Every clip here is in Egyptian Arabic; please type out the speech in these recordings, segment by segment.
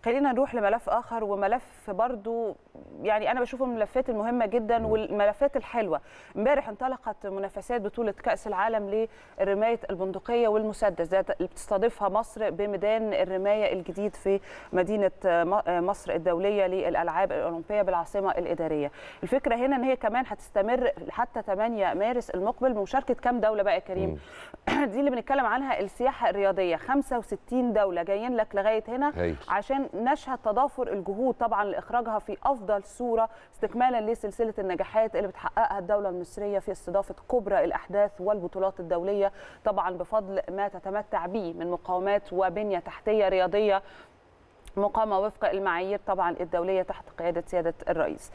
خلينا نروح لملف اخر وملف برضو يعني انا بشوفه من الملفات المهمه جدا والملفات الحلوه امبارح انطلقت منافسات بطوله كاس العالم لرمايه البندقيه والمسدس ذات اللي بتستضيفها مصر بميدان الرمايه الجديد في مدينه مصر الدوليه للالعاب الاولمبيه بالعاصمه الاداريه الفكره هنا ان هي كمان هتستمر حتى 8 مارس المقبل بمشاركه كام دوله بقى يا كريم دي اللي بنتكلم عنها السياحه الرياضيه 65 دوله جايين لك لغايه هنا هايل. عشان نشهد تضافر الجهود طبعا لاخراجها في افضل صوره استكمالا لسلسله النجاحات اللي بتحققها الدوله المصريه في استضافه كبرى الاحداث والبطولات الدوليه طبعا بفضل ما تتمتع به من مقاومات وبنيه تحتيه رياضيه مقامة وفق المعايير طبعا الدولية تحت قيادة سيادة الرئيس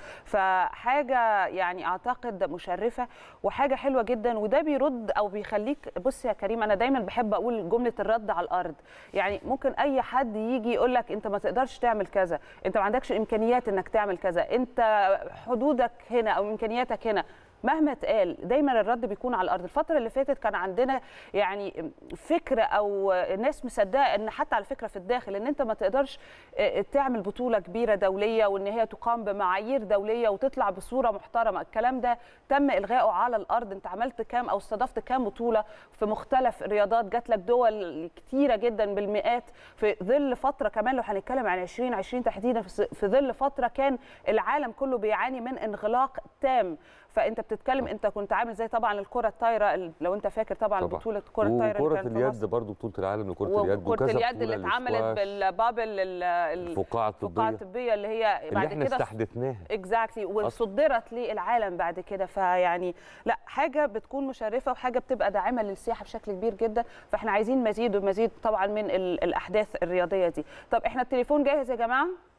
فحاجة يعني أعتقد مشرفة وحاجة حلوة جدا وده بيرد أو بيخليك بص يا كريم أنا دايما بحب أقول جملة الرد على الأرض يعني ممكن أي حد يجي يقول لك أنت ما تقدرش تعمل كذا أنت ما عندكش إمكانيات أنك تعمل كذا أنت حدودك هنا أو إمكانياتك هنا مهما اتقال دايما الرد بيكون على الارض الفتره اللي فاتت كان عندنا يعني فكره او ناس مصدقه ان حتى على فكره في الداخل ان انت ما تقدرش تعمل بطوله كبيره دوليه وان هي تقام بمعايير دوليه وتطلع بصوره محترمه الكلام ده تم الغائه على الارض انت عملت كام او استضفت كام بطوله في مختلف الرياضات جات لك دول كتيره جدا بالمئات في ظل فتره كمان لو هنتكلم عن 2020 تحديدا في ظل فتره كان العالم كله بيعاني من انغلاق تام فانت بتتكلم انت كنت عامل زي طبعا الكره الطايره لو انت فاكر طبعا, طبعا. بطوله الكره الطايره وكره اليد برضه بطوله العالم لكره اليد وكره اليد اللي اتعملت بالبابل الفقاعه الطبيه الفقاعه الطبيه اللي هي بعد اللي احنا كده استحدثناها اكزاكتلي وصدرت للعالم بعد كده فيعني لا حاجه بتكون مشرفه وحاجه بتبقى داعمه للسياحه بشكل كبير جدا فاحنا عايزين مزيد ومزيد طبعا من الاحداث الرياضيه دي طب احنا التليفون جاهز يا جماعه